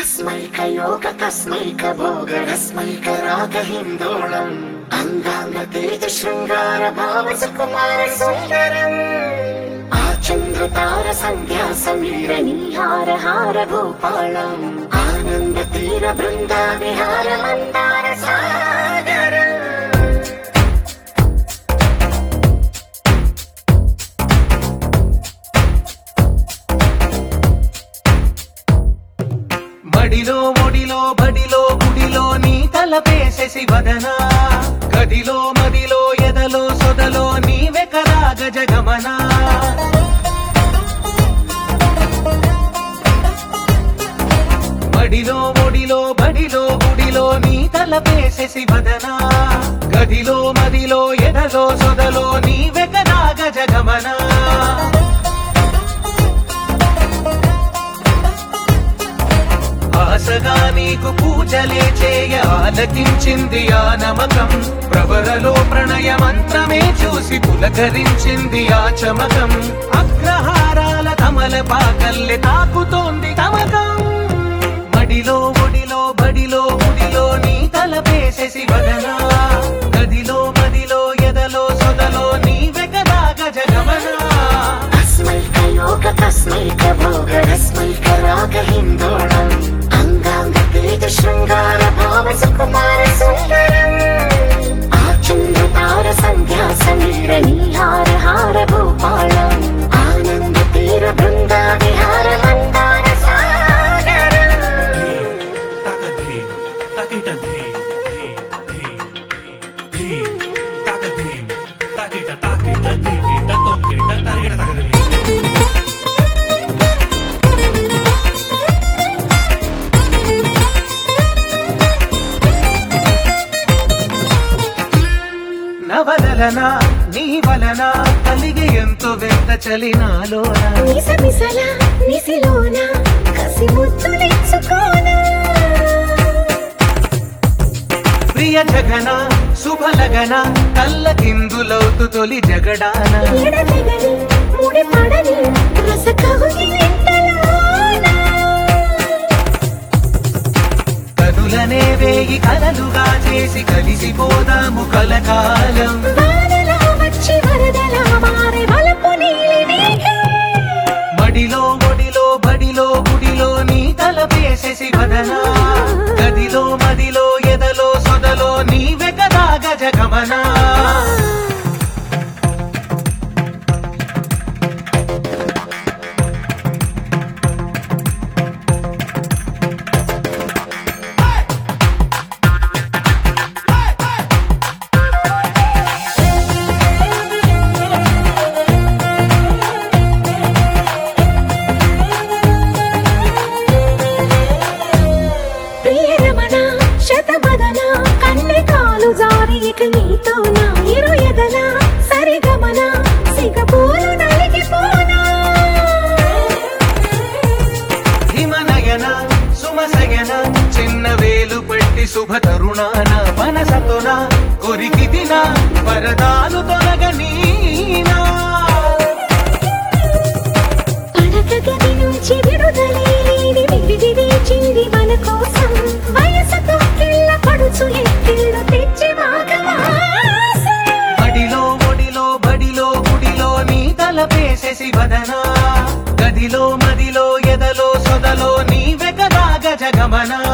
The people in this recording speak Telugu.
తస్మైకయోగ తస్మైక భోగ రస్మైక రాగ హిందోళం అంగాంగ తేజ శృంగార భావ సుకుమార సుందరం ఆ చంద్రతార సంధ్యా సమీర నీహార హార భూపాళం ఆనంద తీర బృంద విహార మందార సాగరం మడిలో ఒడిలో బడిలో గుడిలో నీ తలపేసేసి వదనా గదిలో మదిలో ఎదలో సొదలో నీవెకరా గజగమనా మడిలో ఒడిలో బడిలో గుడిలో నీ తలపేసేసి వదనా గదిలో మదిలో ఎదలో సొదలో నీవెకరా గజగమనా ఆశగా నీకు పూజలే చేయ ఆలకించింది ఆ నమకం ప్రవరలో ప్రణయ మంత్రమే చూసి పులకరించింది ఆ చమకం అగ్రహారాల కమల పాకల్లె తాకుతోంది తమకం మడిలో ఒడిలో బడిలో గుడిలో నీ తలపేసేసి వదనా గదిలో మదిలో ఎదలో సొదలో నీ వెగదా గజగమనా తస్మైకయోగ తస్మైక భోగ రస్మైక రాగ హిందోళం అంగాంగ తేజ శృంగార భావ సుకుమార సుందరం ఆ చంద్రతార సంధ్యా సమీర నీహార హార భూపాళం ఆనంద తీర బృంద విహార మందార సాగరం నవలన నీ వలన కలిగి ఎంతో వెంట చలినాలోన నిసమిసల నిసిలోన కసి ముద్దులిచ్చుకోనా ప్రియ జగన శుభలగన కళ్ళ కిందులవుతు తొలి జగడాన ఎడతెగని ముడి పడని రస కవుని వెంటలోన కనులనే వేయి కలలుగా చేసి కలిసిపోదాము కలకాలం వానలా వచ్చి వరదలా మారే వలపు నీలి మేఘం మడిలో ఒడిలో బడిలో గుడిలో నీ తలపేసేసి వదనా గదిలో మదిలో ఎదలో సొదలో నీవె కదా గజగమనా ప్రియరమణ శతమదన కన్నె కాలు జారి ఇక నీతో నా ఇరు ఎదల సరిగమన సిగపూలు నలిగిపోనా హిమనయన సుమసయన చిన్న వేలు పట్టి శుభ తరుణాన మనసతోన కొరికి తిన వరదాలు తొలగనీనా పడక గది నుంచి విడుదలే లేని విడిది వేచింది మన కోసం వయసుతో కిళ్ళ పడుచు ఎత్తిళ్ళు తెచ్చి మాగవాస బడిలో ఒడిలో బడిలో గుడిలో నీ తలపేసేసి వదనా గదిలో మదిలో ఎదలో సొదలో నీవె కదా గజగమనా